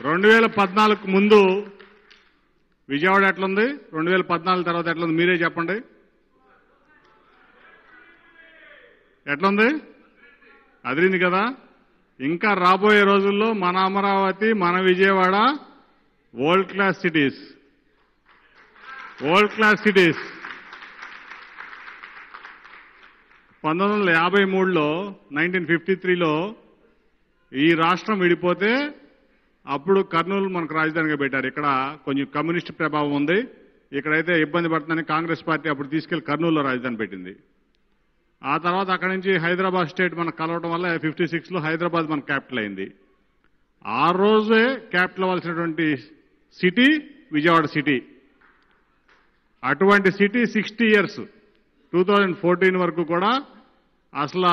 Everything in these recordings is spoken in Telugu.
రెండు వేల పద్నాలుగు ముందు విజయవాడ ఎట్లుంది రెండు వేల పద్నాలుగు తర్వాత ఎట్లుంది మీరే చెప్పండి ఎట్లుంది అదిరింది కదా ఇంకా రాబోయే రోజుల్లో మన అమరావతి మన Vijayawada world class cities world class cities పంతొమ్మిది వందల యాభై మూడులో నైన్టీన్ ఫిఫ్టీ త్రీలో ఈ రాష్ట్రం విడిపోతే అప్పుడు కర్నూలు మనకు రాజధానిగా పెట్టారు ఇక్కడ కొంచెం కమ్యూనిస్ట్ ప్రభావం ఉంది ఇక్కడైతే ఇబ్బంది పడుతుందని కాంగ్రెస్ పార్టీ అప్పుడు తీసుకెళ్లి కర్నూలులో రాజధాని పెట్టింది ఆ తర్వాత అక్కడి నుంచి హైదరాబాద్ స్టేట్ మనకు కలవడం వల్ల ఫిఫ్టీ సిక్స్లో హైదరాబాద్ మన క్యాపిటల్ అయింది ఆ రోజే క్యాపిటల్ అవ్వాల్సినటువంటి సిటీ విజయవాడ సిటీ అటువంటి city sixty years two thousand fourteen వరకు కూడా అసలు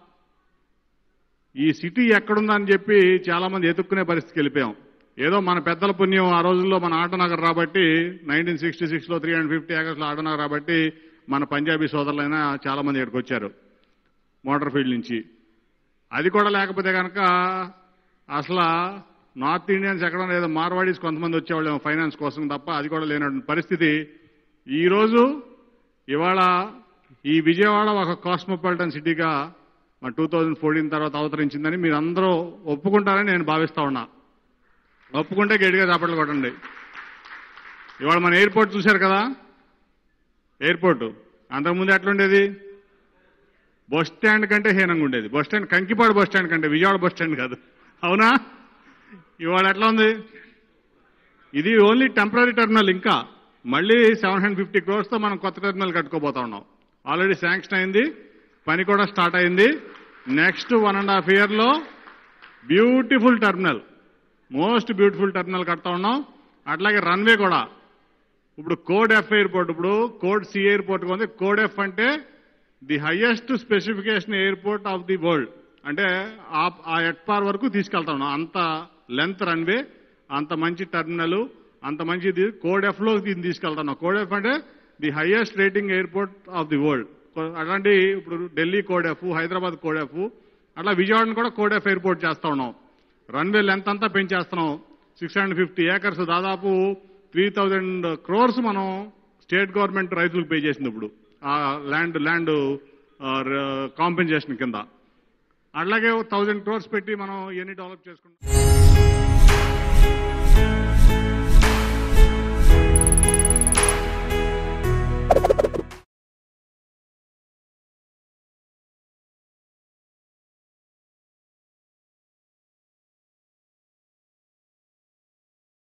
ఈ సిటీ ఎక్కడుందని చెప్పి చాలా మంది ఎత్తుక్కునే పరిస్థితికి వెళ్ళిపోయాం ఏదో మన పెద్దల పుణ్యం ఆ రోజుల్లో మన ఆటనగర్ రాబట్టి నైన్టీన్ సిక్స్టీ సిక్స్లో త్రీ హండ్రెడ్ ఫిఫ్టీ ఏకర్స్లో ఆటనగర్ రాబట్టి మన పంజాబీ సోదరులైనా చాలా మంది ఇక్కడికి వచ్చారు మోటార్ ఫీల్డ్ నుంచి అది కూడా లేకపోతే కనుక అసలు నార్త్ ఇండియన్స్ ఎక్కడ లేదో మార్వాడీస్ కొంతమంది వచ్చేవాళ్ళు ఫైనాన్స్ కోసం తప్ప అది కూడా లేనటువంటి పరిస్థితి ఈరోజు ఇవాళ ఈ విజయవాడ ఒక కాస్మోపాలిటన్ సిటీగా మన టూ థౌజండ్ ఫోర్టీన్ తర్వాత అవతరించిందని మీరు అందరూ ఒప్పుకుంటారని నేను భావిస్తా ఉన్నా ఒప్పుకుంటే గట్టిగా చప్పట్లు కొట్టండి ఇవాళ మన ఎయిర్పోర్ట్ చూశారు కదా ఎయిర్పోర్ట్ అంతకుముందు ఎట్లుండేది బస్ స్టాండ్ కంటే హీనంగా ఉండేది bus stand Kankipadu bus stand కంటే విజయవాడ బస్ స్టాండ్ కాదు అవునా ఇవాళ ఎట్లా ఉంది ఇది ఓన్లీ టెంపరీ టెర్మినల్ ఇంకా మళ్ళీ సెవెన్ హండ్రెడ్ ఫిఫ్టీ క్రోర్స్తో మనం కొత్త టెర్మినల్ కట్టుకోబోతా ఉన్నాం ఆల్రెడీ శాంక్షన్ అయింది పని కూడా స్టార్ట్ అయింది నెక్స్ట్ వన్ అండ్ హాఫ్ ఇయర్లో beautiful terminal most beautiful terminal కడతా ఉన్నాం అట్లాగే రన్వే కూడా ఇప్పుడు కోడ్ ఎఫ్ ఎయిర్పోర్ట్ ఇప్పుడు కోడ్ సి ఎయిర్పోర్ట్ ఉంది కోడ్ ఎఫ్ అంటే the highest specification airport of the world అంటే ఆ- ఆ ఎట్పార్ వరకు తీసుకెళ్తా ఉన్నాం అంత లెంత్ రన్వే అంత మంచి టెర్మినల్ అంత మంచిది కోడ్ ఎఫ్ లో దీన్ని తీసుకెళ్తున్నాం కోడ్ ఎఫ్ అంటే the highest rating airport of the world అట్లాంటి ఇప్పుడు Delhi code F Hyderabad code F అట్లా విజయవాడను కూడా కోడ్ ఎఫ్ ఎయిర్పోర్ట్ చేస్తా ఉన్నాం రన్వే లెంత్ అంతా పెంచేస్తున్నాం సిక్స్ హండ్రెడ్ ఫిఫ్టీ ఏకర్స్ దాదాపు త్రీ థౌజండ్ క్రోర్స్ మనం స్టేట్ గవర్నమెంట్ రైతులకు పే చేసింది ఇప్పుడు ఆ ల్యాండ్ ల్యాండ్ కాంపెన్సేషన్ కింద అట్లాగే థౌజండ్ క్రోర్స్ పెట్టి మనం ఇవన్నీ డెవలప్ చేసుకుంటాం